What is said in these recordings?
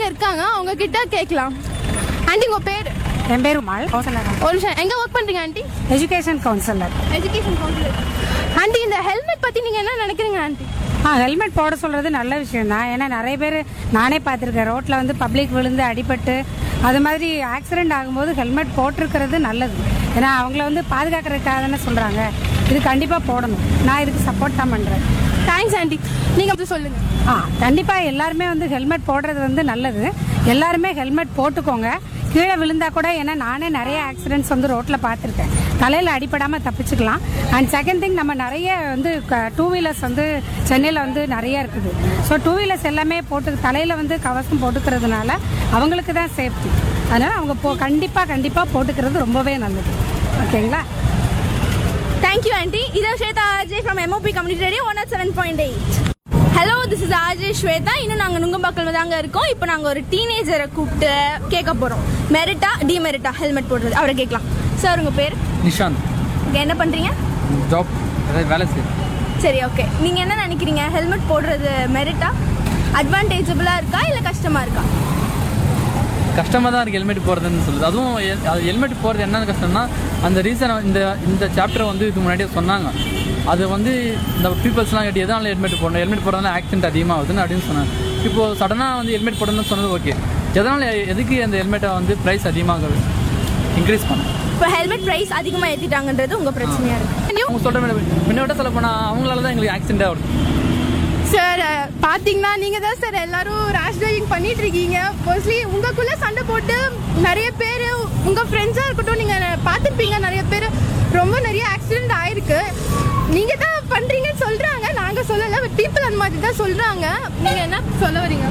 இருக்காங்க அவங்க கிட்ட கேட்கலாம் ஆண்டி உங்க பேர் என் பேர் உமாள் கௌசலர் ஒரு நிமிஷம் எங்க ஒர்க் பண்றீங்க aunty education counsellor education counsellor aunty இந்த ஹெல்மெட் பத்தி நீங்க என்ன நினைக்கிறீங்க ஆண்டி ஆ ஹெல்மெட் போட சொல்றது நல்ல விஷயம் தான் ஏன்னா நிறைய பேர் நானே பார்த்துருக்கேன் ரோட்ல வந்து பப்ளிக் விழுந்து அடிபட்டு அது மாதிரி ஆக்சிடென்ட் ஆகும்போது ஹெல்மெட் போட்டிருக்கிறது நல்லது ஏன்னா அவங்கள வந்து பாதுகாக்கிறதுக்காக தானே சொல்றாங்க இது கண்டிப்பா போடணும் நான் இதுக்கு சப்போர்ட் தான் பண்றேன் தேங்க்ஸ் ஆண்டி நீங்க வந்து சொல்லுங்க ஆ கண்டிப்பா எல்லாருமே வந்து ஹெல்மெட் போடுறது வந்து நல்லது எல்லாருமே ஹெல்மெட் போட்டுக்கோங்க கீழே விழுந்தா கூட ஏன்னா நானே நிறைய ஆக்சிடென்ட்ஸ் வந்து ரோட்ல பார்த்துருக்கேன் தலையில அடிபடாம தப்பிச்சுக்கலாம் அண்ட் செகண்ட் திங் நம்ம நிறைய வந்து டூ வீலர்ஸ் வந்து சென்னையில் வந்து நிறைய இருக்குது ஸோ டூ வீலர்ஸ் எல்லாமே போட்டு தலையில வந்து கவசம் போட்டுக்கிறதுனால அவங்களுக்கு தான் சேஃப்டி அதனால அவங்க போ கண்டிப்பா கண்டிப்பா போட்டுக்கிறது ரொம்பவே நல்லது ஓகேங்களா தேங்க்யூ ஆண்டி இது Shweta RJ from MOP community radio one aught seven point eight hello this is RJ Shweta இன்னும் நாங்கள் நுங்கம்பாக்கல் தாங்க இருக்கோம் இப்போ நாங்கள் ஒரு டீனேஜரை கூப்பிட்டு கேட்க போகிறோம் மெரிட்டா டிமெரிட்டா ஹெல்மெட் போடுறது அவரை கேட்கலாம் சார் உங்கள் பேர் நிஷாந்த் இங்க என்ன பண்ணுறீங்க ஜாப் அதாவது வேலை செய்யும் சரி ஓகே நீங்கள் என்ன நினைக்கிறீங்க ஹெல்மெட் போடுறது மெரிட்டா அட்வான்டேஜபிளாக இருக்கா இல்லை கஷ்டமாக இருக்கா கஷ்டமாக தான் இருக்குது ஹெல்மெட் போடுறதுன்னு சொல்லுது அதுவும் எ- அது ஹெல்மெட் போடுறது என்ன கஷ்டம்னா அந்த ரீசன் இந்த இந்த சாப்டர் வந்து இதுக்கு முன்னாடியே சொன்னாங்க அது வந்து இந்த பீப்புள்ஸ்லாம் கேட்டு எதனால ஹெல்மெட் போடணும் ஹெல்மெட் போடுறதுனால ஆக்சிடென்ட் அதிகமாகுதுன்னு அப்படின்னு சொன்னாங்க இப்போது சடனாக வந்து ஹெல்மெட் போடணும்னு சொன்னது ஓகே எதனால் எதுக்கு அந்த ஹெல்மெட்டை வந்து ப்ரைஸ் அதிகமாக இன்க்ரீஸ் பண்ணணும் இப்போ ஹெல்மெட் ப்ரைஸ் அதிகமாக ஏற்றிட்டாங்கன்றது உங்கள் பிரச்சனையாக இருக்குது அவங்க சொல்கிற முன்னோட சொல்ல போனால் அவங்களால தான் எங்களுக்கு ஆக்சிடென்ட் ஆகுது சார் பாத்தீங்கன்னா நீங்க தான் சார் எல்லாரும் ரேஷ் டிரைவிங் பண்ணிட்டு இருக்கீங்க மோஸ்ட்லி உங்களுக்குள்ள சண்டை போட்டு நிறைய பேர் உங்க ஃப்ரெண்ட்ஸா இருக்கட்டும் நீங்க பார்த்துருப்பீங்க நிறைய பேர் ரொம்ப நிறைய ஆக்சிடென்ட் ஆயிருக்கு நீங்க தான் பண்றீங்கன்னு சொல்றாங்க நாங்க சொல்லல பட் பீப்புள் அந்த மாதிரி தான் சொல்றாங்க நீங்க என்ன சொல்ல வரீங்க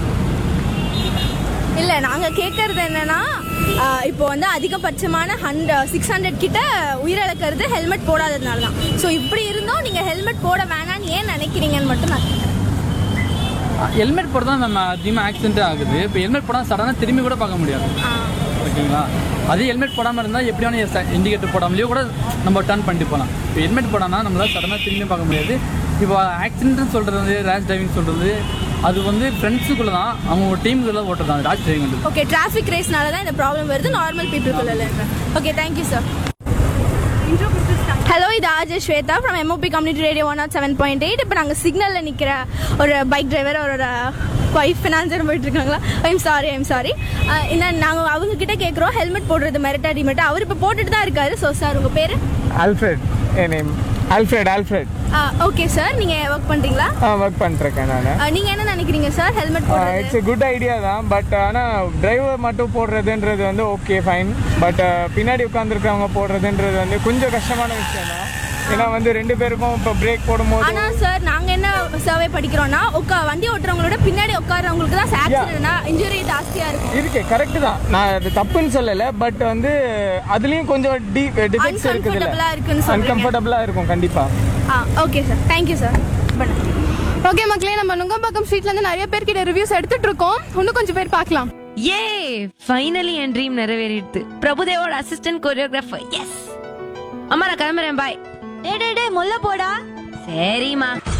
இல்ல நாங்க கேக்குறது என்னன்னா ஆஹ், இப்போ வந்து அதிகபட்சமான ஹண்ட்ரட் சிக்ஸ் ஹண்ட்ரட் கிட்ட உயிரிழக்கிறது ஹெல்மெட் போடாததுனால தான் ஸோ இப்படி இருந்தும் நீங்க ஹெல்மெட் போட வேணாம்னு ஏன் நினைக்கிறீங்கன்னு மட்டும் நான் கேக்குறேன். ஹெல்மெட் போட தான் நம்ம அதிகமாக ஆக்சிடென்ட் ஆகுது இப்போ ஹெல்மெட் போடால் சடனாக திரும்பி கூட பார்க்க முடியாது ஓகேங்களா அதே ஹெல்மெட் போடாமல் இருந்தால் எப்படியான இண்டிகேட்டர் போடாமலேயோ கூட நம்ம டர்ன் பண்ணிட்டு போகலாம் இப்போ ஹெல்மெட் போடாமல் நம்மளால சடனாக திரும்பி பார்க்க முடியாது இப்போ ஆக்சிடென்ட்னு சொல்கிறது வந்து ரேஷ் டிரைவிங் சொல்கிறது அது வந்து ஃப்ரெண்ட்ஸுக்குள்ளே தான் அவங்க டீமுக்குள்ளே ஓட்டுறது தான் ரேஷ் டிரைவிங் ஓகே டிராஃபிக் ரேஸ்னால தான் இந்த ப்ராப்ளம் வருது நார்மல் பீப்புளுக்குள்ள ஓகே தேங்க்யூ சார் ஹலோ இது Ajay Shweta from MOP community radio one nought seven point eight இப்போ நாங்கள் சிக்னலில் நிற்கிற ஒரு பைக் டிரைவர் அவரோட ஒய்ஃப் ஃபினான்சர் போயிட்டு இருக்காங்களா ஐம் சாரி ஐம் சாரி என்ன நாங்கள் அவங்க கிட்ட கேட்குறோம் ஹெல்மெட் போடுறது மெரிட்டா டிமெரிட்டா அவர் இப்போ போட்டுட்டு தான் இருக்காரு ஸோ சார் உங்கள் பேர் ஆல்ஃப்ரெட் என் name Alfred Alfred okay sir நீங்கள் ஒர்க் பண்ணுறீங்களா ஆ ஒர்க் பண்ணிருக்கேன் நான் நீங்கள் என்ன நினைக்கிறீங்க சார் ஹெல்மெட் போடுறது இட்ஸ் எ குட் ஐடியா தான் பட் ஆனால் டிரைவர் மட்டும் போடுறதுன்றது வந்து ஓகே ஃபைன் பட் பின்னாடி உட்காந்துருக்கவங்க போடுறதுன்றது வந்து கொஞ்சம் கஷ்டமான விஷயம் தான் ஏன்னா வந்து ரெண்டு பேருக்கும் இப்போ பிரேக் போடும்போது ஆனா சார் நாங்க என்ன சர்வே படிக்கிறோம்னா உட்கா வண்டி ஓட்டுறவங்களோட பின்னாடி உட்கார்றவங்களுக்கு தான் ஆக்சிடென்ட்னா இன்ஜுரி ஜாஸ்தியா இருக்கும் இருக்கு கரெக்ட் தான் நான் அது தப்புன்னு சொல்லலை பட் வந்து அதுலேயும் கொஞ்சம் டி டிஃபெக்ட்ஸ் இருக்குதுல்ல Uncomfortable-ஆ இருக்குன்னு சொல்றீங்க. அன்கம்ஃபர்டபுளாக இருக்கும் கண்டிப்பாக ஆ okay sir thank you sir okay மக்களே நம்ம நுங்கம்பாக்கம் ஸ்ட்ரீட்ல இருந்து நிறைய பேர் கிட்ட ரிவ்யூஸ் எடுத்துட்டு இருக்கோம் இன்னும் கொஞ்சம் பேர் பார்க்கலாம் ஏ ஃபைனலி என் ட்ரீம் நிறைவேறிடுது பிரபுதேவோட அசிஸ்டன்ட் கொரியோகிராஃபர் எஸ் அம்மா நான் கிளம்புறேன் பாய் டே டே டே முல்ல போடா சரிம்மா